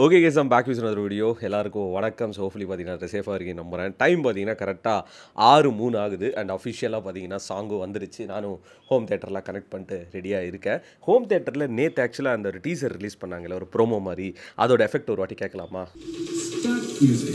Okay guys I'm back with ஒரு video எல்லாருக்கும் வணக்கம் ஸோ ஹோப்ஃபுல்லி பார்த்தீங்கன்னா சேஃபாக இருக்கீங்க நம்புறேன் டைம் பார்த்தீங்கன்னா கரெக்டாக ஆறு மூணு ஆகுது அண்ட் அஃபிஷியலாக பார்த்தீங்கன்னா சாங்கும் வந்துருச்சு நானும் ஹோம் தேட்டரில் கனெக்ட் பண்ணிட்டு ரெடியாக இருக்கேன் ஹோம் தேட்டரில் நேற்று ஆக்சுவலாக அந்த ஒரு டீசர் ரிலீஸ் பண்ணாங்கல்ல ஒரு ப்ரோமோ மாதிரி அதோட எஃபெக்ட் ஒரு வாட்டி கேட்கலாமா Start music.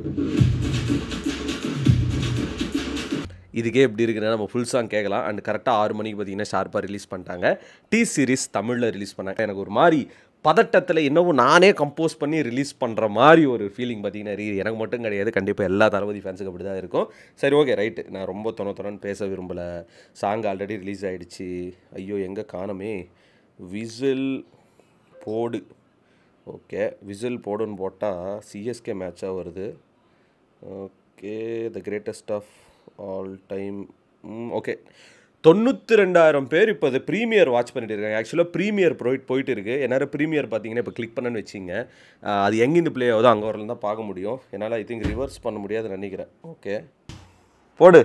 இதுக்கே எப்படி இருக்குன்னா நம்ம ஃபுல் சாங் கேட்கலாம் அண்ட் கரெக்டாக ஆறு மணிக்கு பார்த்தீங்கன்னா ஷார்ப்பாக ரிலீஸ் பண்ணிட்டாங்க டி சீரிஸ் தமிழில் ரிலீஸ் பண்ணாங்க எனக்கு ஒரு மாதிரி பதட்டத்தில் இன்னமும் நானே கம்போஸ் பண்ணி ரிலீஸ் பண்ணுற மாதிரி ஒரு ஃபீலிங் பார்த்தீங்கன்னா இருக்கு. எனக்கு மட்டும் கிடையாது கண்டிப்பாக எல்லா தளபதி ஃபேன்ஸுக்கு அப்படி தான் இருக்கும் சரி ஓகே ரைட்டு நான் ரொம்ப தொண தொணன்னு பேச விரும்பலை சாங் ஆல்ரெடி ரிலீஸ் ஆகிடுச்சு ஐயோ எங்கே காணமே விசில் போடு ஓகே விசில் போடுன்னு போட்டால் சிஎஸ்கே மேட்சாக வருது okay the greatest of all time okay தொண்ணூற்றி ரெண்டாயிரம் பேர் இப்போ அது ப்ரீமியர் வாட்ச் பண்ணிட்டு இருக்காங்க ஆக்சுவலாக ப்ரீமியர் போயிட்டு போயிட்டு இருக்கு என்னால் ப்ரீமியர் பார்த்தீங்கன்னா இப்போ கிளிக் பண்ணேன்னு வச்சிங்க ஆஹ் அது எங்கேருந்து ப்ளே ஆகுதோ அங்கே வரலாம் தான் பார்க்க முடியும் என்னால் ஐ திங்க் ரிவர்ஸ் பண்ண முடியாதுன்னு நினைக்கிறேன் ஓகே போடு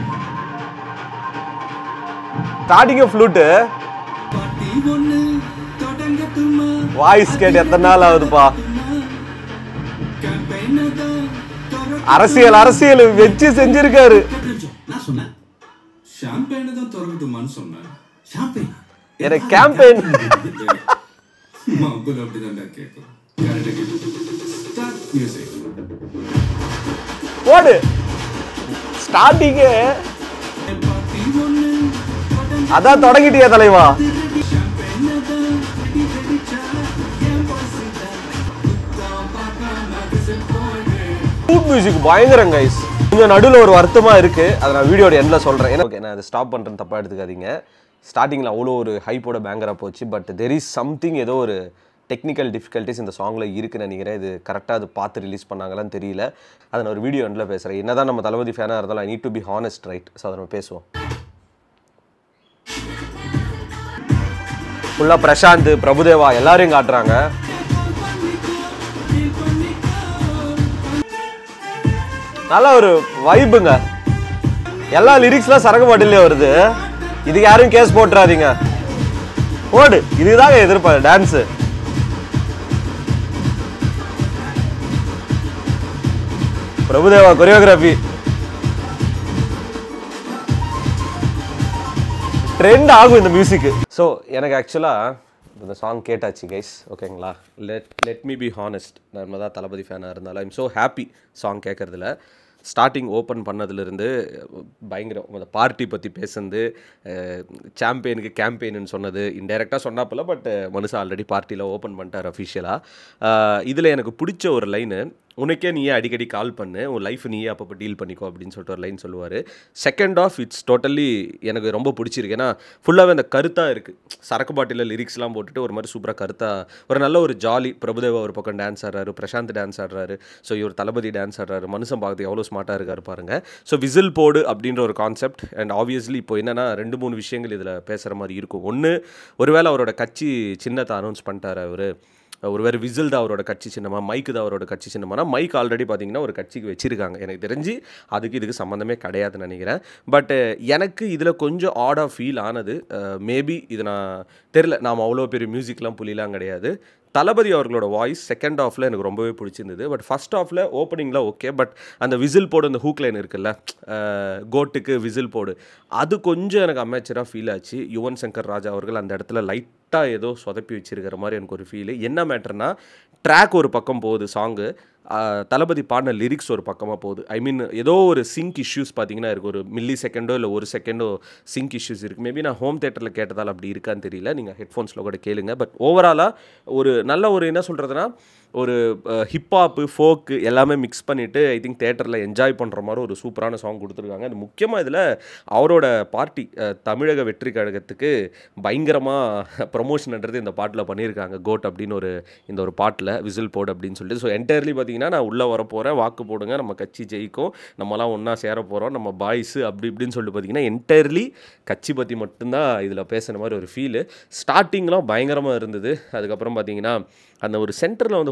ஸ்டார்டிங்கே ஃப்ளூட்டு பாட்டி ஒண்ணு தொடங்கட்டுமா வாய்ஸ் கேட்டு எத்தனை நாள் ஆகுதுப்பா campaign தான் தொடங்க- அரசியல் அரசியல் வச்சு செஞ்சிருக்காரு நான் சொன்னேன் ஷாம்பேன் தான் திறக்கட்டுமான்னு சொன்னேன் ஷாம்பேன் எனக்கு கேம்பெயின் மகுல் அப்படிதான்டா கேட்கும் கரெக்டாக கேட்கும் ஸ்டார்ட் மியூசிக் போடு ஸ்டார்டிங்கே பாட்டி ஒண்ணு தொடங்க அதான் தொடங்கிட்டியா தலைவா ஷாம்பேன் தான் ரெடி ரெடிச்சா என் பாஸ் தான் புத்தம் பார்க்காம விசில் போடு ஃபுட் மியூசிக் பயங்கரம் கைஸ் கொஞ்சம் நடுவில் ஒரு வருத்தமாக இருக்குது அதை நான் வீடியோட எண்டில் சொல்கிறேன் ஓகே நான் அதை ஸ்டாப் பண்ணுறேன்னு தப்பாக எடுத்துக்காதீங்க ஸ்டார்டிங்கில் அவ்வளோ ஒரு ஹைப்போட பேங்கராக போச்சு பட் தெர் இஸ் சம்திங் ஏதோ ஒரு டெக்னிக்கல் டிஃபிகல்ட்டிஸ் இந்த சாங்கில் இருக்குன்னு நினைக்கிறேன் இது கரெக்டாக அது பார்த்து ரிலீஸ் பண்ணாங்களான்னு தெரியல அதை நான் ஒரு வீடியோ எண்டில் பேசுகிறேன் என்ன தான் நம்ம தளபதி ஃபேனாக இருந்தாலும் I need to be honest right so அதை நம்ம பேசுவோம் ஃபுல்லாக பிரசாந்த் பிரபுதேவா எல்லாரையும் காட்டுறாங்க நல்ல ஒரு வைபுங்க எல்லா லிரிக்ஸ்லாம் சரக்கு பாட்டிலே வருது இதுக்கு யாரும் கேஸ் போட்டுறாதீங்க ஓடு இதுதாங்க எதிர்பார்க்க டான்ஸு பிரபுதேவா கொரியோகிராஃபி ட்ரெண்ட் ஆகும் இந்த மியூசிக்கு ஸோ எனக்கு ஆக்சுவலாக இந்த சாங் கேட்டாச்சு கைஸ் ஓகேங்களா let let me be honest நான் தான் தளபதி ஃபேனாக இருந்தாலும் ஐம் ஸோ ஹாப்பி சாங் கேட்குறதுல ஸ்டார்டிங் ஓப்பன் பண்ணதுலேருந்து பயங்கரம் அந்த பார்ட்டி பற்றி பேசுனது சாம்பியனுக்கு கேம்பெயின்னு சொன்னது இன்டெரக்டாக சொன்னாப்பில் பட் மனுஷன் ஆல்ரெடி பார்ட்டியில் ஓப்பன் பண்ணிட்டார் அஃபிஷியலாக இதில் எனக்கு பிடிச்ச ஒரு லைனு உனக்கே நீயே அடிக்கடி கால் பண்ணு உன் லைஃப் நீயே அப்பப்போ டீல் பண்ணிக்கோ அப்படின்னு சொல்லிட்டு ஒரு லைன் சொல்லுவார் செகண்ட் ஆஃப் இட்ஸ் டோட்டலி எனக்கு ரொம்ப பிடிச்சிருக்கு ஏன்னா ஃபுல்லாகவே அந்த கருத்தாக இருக்குது சரக்கு பாட்டிலில் லிரிக்ஸ்லாம் போட்டுட்டு ஒரு மாதிரி சூப்பராக கருத்தாக ஒரு நல்ல ஒரு ஜாலி பிரபுதேவா ஒரு பக்கம் டான்ஸ் ஆடுறாரு பிரசாந்த் டான்ஸ் ஆடுறாரு ஸோ இவர் தளபதி டான்ஸ் ஆடுறாரு மனுஷன் பார்த்து எவ்வளோ ஸ்மார்ட்டாக இருக்காரு பாருங்க ஸோ விசில் போடு அப்படின்ற ஒரு கான்செப்ட் அண்ட் ஆப்வியஸ்லி இப்போ என்னன்னா ரெண்டு மூணு விஷயங்கள் இதில் பேசுகிற மாதிரி இருக்கும் ஒன்று ஒருவேளை அவரோட கட்சி சின்னத்தை அனௌன்ஸ் பண்ணிட்டாரு அவர் ஒருவேறு விசில் தான் அவரோட கட்சி சின்னமா மைக்கு தான் அவரோட கட்சி சின்னமானா மைக் ஆல்ரெடி பார்த்தீங்கன்னா ஒரு கட்சிக்கு வச்சிருக்காங்க எனக்கு தெரிஞ்சு அதுக்கு இதுக்கு சம்மந்தமே கிடையாதுன்னு நினைக்கிறேன் பட் எனக்கு இதில் கொஞ்சம் ஆடாக ஃபீல் ஆனது மேபி இது நான் தெரில நாம் அவ்வளோ பெரிய மியூசிக்லாம் புலிலாம் கிடையாது தளபதி அவர்களோட வாய்ஸ் செகண்ட் ஆஃபில் எனக்கு ரொம்பவே பிடிச்சிருந்தது பட் ஃபர்ஸ்ட் ஆஃபில் ஓப்பனிங்கில் ஓகே பட் அந்த விசில் போடு அந்த ஹூக் லைன் இருக்குல்ல அஹ், கோட்டுக்கு விசில் போடு அது கொஞ்சம் எனக்கு அமைச்சராக ஃபீல் ஆச்சு யுவன் சங்கர் ராஜா அவர்கள் அந்த இடத்துல லைட்டாக ஏதோ சொதப்பி வச்சிருக்கிற மாதிரி எனக்கு ஒரு ஃபீல் என்ன மேட்டர்னா ட்ராக் ஒரு பக்கம் போகுது சாங்கு தளபதி பாடின லிரிக்ஸ் ஒரு பக்கமாக போகுது ஐ மீன் ஏதோ ஒரு சிங்க் இஷ்யூஸ் பார்த்தீங்கன்னா இருக்குது ஒரு மில்லி செகண்டோ இல்லை ஒரு செகண்டோ சிங்க் இஷ்யூஸ் இருக்குது மேபி நான் ஹோம் தேட்டரில் கேட்டதால் அப்படி இருக்கான்னு தெரியல நீங்கள் ஹெட்ஃபோன்ஸில் கூட கேளுங்க பட் ஓவராலாக ஒரு நல்ல ஒரு என்ன சொல்கிறதுனா ஒரு ஹிப்ஹாப்பு ஃபோக்கு எல்லாமே மிக்ஸ் பண்ணிவிட்டு ஐ திங்க் தேட்டரில் என்ஜாய் பண்ணுற மாதிரி ஒரு சூப்பரான சாங் கொடுத்துருக்காங்க அது முக்கியமாக இதில் அவரோட பார்ட்டி தமிழக வெற்றி கழகத்துக்கு பயங்கரமாக ப்ரொமோஷன்ன்றது இந்த பாட்டில் பண்ணியிருக்காங்க கோட் அப்படின்னு ஒரு இந்த ஒரு பாட்டில் விசில் போடு அப்படின்னு சொல்லிட்டு ஸோ என்டையர்லி பார்த்தீங்கன்னா நான் உள்ளே வர போகிறேன் வாக்கு போடுங்க நம்ம கட்சி ஜெயிக்கும் நம்மலாம் ஒன்றா சேர போகிறோம் நம்ம பாய்ஸு அப்படி இப்படின்னு சொல்லிட்டு பார்த்தீங்கன்னா என்டையர்லி கட்சி பற்றி மட்டும்தான் இதில் பேசுன மாதிரி ஒரு ஃபீலு ஸ்டார்டிங்லாம் பயங்கரமாக இருந்தது அதுக்கப்புறம் பார்த்தீங்கன்னா அந்த ஒரு சென்டரில் வந்து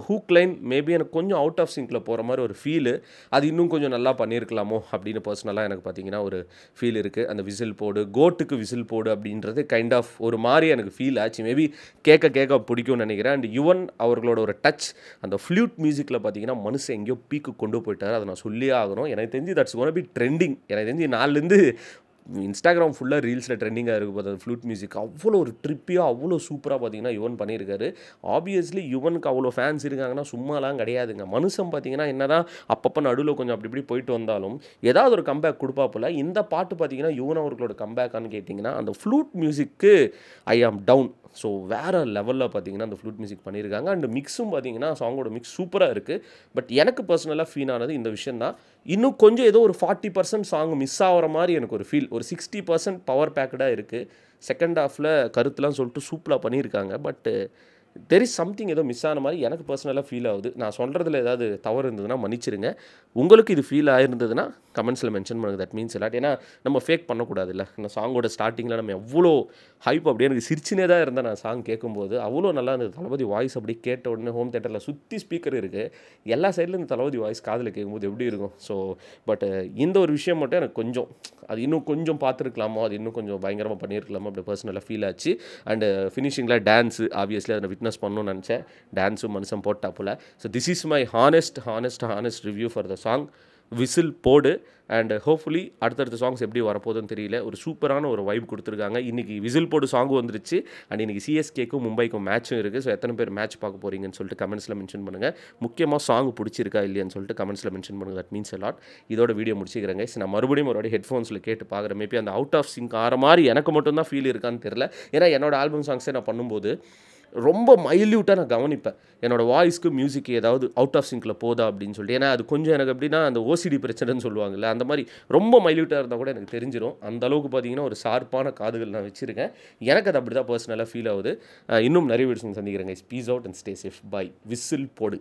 ஹூக் லைன் மேபி எனக்கு கொஞ்சம் அவுட் ஆஃப் சிங்கில் போகிற மாதிரி ஒரு ஃபீலு அது இன்னும் கொஞ்சம் நல்லா பண்ணியிருக்கலாமோ அப்படின்னு பர்சனலாக எனக்கு பார்த்தீங்கன்னா ஒரு ஃபீல் இருக்குது அந்த விசில் போடு கோட்டுக்கு விசில் போடு அப்படின்றது கைண்ட் ஆஃப் ஒரு மாதிரி எனக்கு ஃபீல் ஆச்சு மேபி கேட்க கேட்க பிடிக்கும்னு நினைக்கிறேன் அண்ட் யுவன் அவர்களோட ஒரு டச் அந்த ஃப்ளூட் மியூசிக்கில் பார்த்தீங்கன்னா மனுஷன் எங்கேயோ பீக்கு கொண்டு போயிட்டார் அதை நான் சொல்லியே ஆகணும் எனக்கு தெரிஞ்சு தட்ஸ் ஒன் பி ட்ரெண்டிங் எனக்கு தெரிஞ்சு நாலுலேருந்து இன்ஸ்டாகிராம் ஃபுல்லாக ரீல்ஸில் ட்ரெண்டிங்காக இருக்குது பார்த்து ஃப்ளூட் மியூசிக் அவ்வளோ ஒரு ட்ரிப்பியாக அவ்வளோ சூப்பராக பார்த்தீங்கன்னா யுவன் பண்ணியிருக்காரு ஆப்வியஸ்லி யுவனுக்கு அவ்வளோ ஃபேன்ஸ் இருக்காங்கன்னா சும்மாலாம் கிடையாதுங்க மனுஷன் பார்த்தீங்கன்னா என்னதான் அப்பப்போ நடுவில் கொஞ்சம் அப்படி இப்படி போயிட்டு வந்தாலும் ஏதாவது ஒரு கம்பேக் கொடுப்பாப்புல இந்த பாட்டு பார்த்தீங்கன்னா யுவன் அவர்களோட கம்பேக்கான்னு கேட்டிங்கன்னா அந்த ஃப்ளூட் மியூசிக்கு ஐ ஆம் டவுன் ஸோ வேறு லெவலில் பார்த்தீங்கன்னா அந்த ஃப்ளூட் மியூசிக் பண்ணியிருக்காங்க அண்ட் மிக்ஸும் பார்த்தீங்கன்னா சாங்கோட மிக்ஸ் சூப்பராக இருக்குது பட் எனக்கு பர்சனலாக ஃபீல் ஆனது இந்த விஷயம் தான் இன்னும் கொஞ்சம் ஏதோ ஒரு ஃபார்ட்டி பர்சன்ட் சாங் மிஸ் ஆகிற மாதிரி எனக்கு ஒரு ஃபீல் ஒரு சிக்ஸ்டி பர்சன்ட் பவர் பேக்கடாக இருக்குது செகண்ட் ஹாஃபில் கருத்துலாம் சொல்லிட்டு சூப்பராக பண்ணியிருக்காங்க பட் தெர் இஸ் சம்திங் ஏதோ மிஸ் ஆன மாதிரி எனக்கு பர்சனலாக ஃபீல் ஆகுது நான் சொல்கிறதுல ஏதாவது தவறு இருந்ததுன்னா மன்னிச்சிருங்க உங்களுக்கு இது ஃபீல் ஆயிருந்ததுன்னா கமெண்ட்ஸில் மென்ஷன் பண்ணுங்க தட் மீன்ஸ் இல்லாட் ஏன்னா நம்ம ஃபேக் பண்ணக்கூடாதுல்ல இந்த சாங்கோட ஸ்டார்டிங்கில் நம்ம எவ்வளோ ஹைப் அப்படியே எனக்கு சிரிச்சினே தான் இருந்தேன் நான் சாங் கேட்கும்போது அவ்வளோ நல்லா இருந்தது தளபதி வாய்ஸ் அப்படி கேட்ட உடனே ஹோம் தேட்டரில் சுற்றி ஸ்பீக்கர் இருக்குது எல்லா சைடில் இந்த தளபதி வாய்ஸ் காதில் கேட்கும்போது எப்படி இருக்கும் ஸோ பட் இந்த ஒரு விஷயம் மட்டும் எனக்கு கொஞ்சம் அது இன்னும் கொஞ்சம் பார்த்துருக்கலாமோ அது இன்னும் கொஞ்சம் பயங்கரமாக பண்ணியிருக்கலாமோ அப்படி பர்சனலாக ஃபீல் ஆச்சு அண்டு ஃபினிஷிங்கில் டான்ஸு ஆப்வியஸ்லி அதை விட்னஸ் பண்ணணும்னு நினச்சேன் டான்ஸும் மனுஷன் போட்டாப்புல so this is my honest honest honest review for the song whistle போடு அண்ட் ஹோப்ஃபுல்லி அடுத்தடுத்த சாங்ஸ் எப்படி வரப்போகுதுன்னு தெரியல ஒரு சூப்பரான ஒரு வைப் கொடுத்துருக்காங்க இன்றைக்கி விசில் போடு சாங்கும் வந்துருச்சு அண்ட் இன்றைக்கி சிஎஸ்கேக்கும் மும்பைக்கும் மேட்சும் இருக்குது ஸோ எத்தனை பேர் மேட்ச் பார்க்க போகிறீங்கன்னு சொல்லிட்டு கமெண்ட்ஸில் மென்ஷன் பண்ணுங்கள் முக்கியமாக சாங் பிடிச்சிருக்கா இல்லையான்னு சொல்லிட்டு கமெண்ட்ஸில் மென்ஷன் பண்ணுங்கள் தட் மீன்ஸ் லாட் இதோட வீடியோ முடிச்சிக்கிறேங்க நான் மறுபடியும் ஒரு வாட்டி ஹெட்ஃபோன்ஸில் கேட்டு பார்க்குறேன் மேபி அந்த அவுட் ஆஃப் சிங்க் ஆகிற மாதிரி எனக்கு மட்டும்தான் ஃபீல் இருக்கான்னு தெரில ஏன்னா என்னோட ஆல்பம் சாங்ஸே நான் பண்ணும்போது ரொம்ப மைல்யூட்டாக நான் கவனிப்பேன் என்னோட வாய்ஸ்க்கு மியூசிக் ஏதாவது அவுட் ஆஃப் சிங்கில் போதா அப்படின்னு சொல்லிட்டு ஏன்னா அது கொஞ்சம் எனக்கு எப்படின்னா அந்த ஓசிடி பிரச்சனைன்னு சொல்லுவாங்கல்ல அந்த மாதிரி ரொம்ப மைல்யூட்டாக இருந்தால் கூட எனக்கு தெரிஞ்சிடும் அந்த அளவுக்கு பார்த்தீங்கன்னா ஒரு ஷார்ப்பான காதுகள் நான் வச்சுருக்கேன் எனக்கு அது அப்படி தான் பர்சனலாக ஃபீல் ஆகுது அஹ் இன்னும் நிறைய வீடியோஸ் சந்திக்கிறேங்க peace out and stay safe bye whistle போடு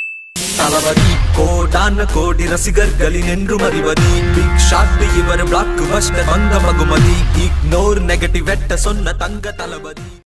தளபதி கோடான கோடி ரசிகர்களின் என்றும் அறிவதி பிக் ஷாட் இவர் பிளாக் பஸ்டர் வந்த மகுமதி இக்னோர் நெகட்டிவ் வெட்ட சொன்ன தங்க தளபதி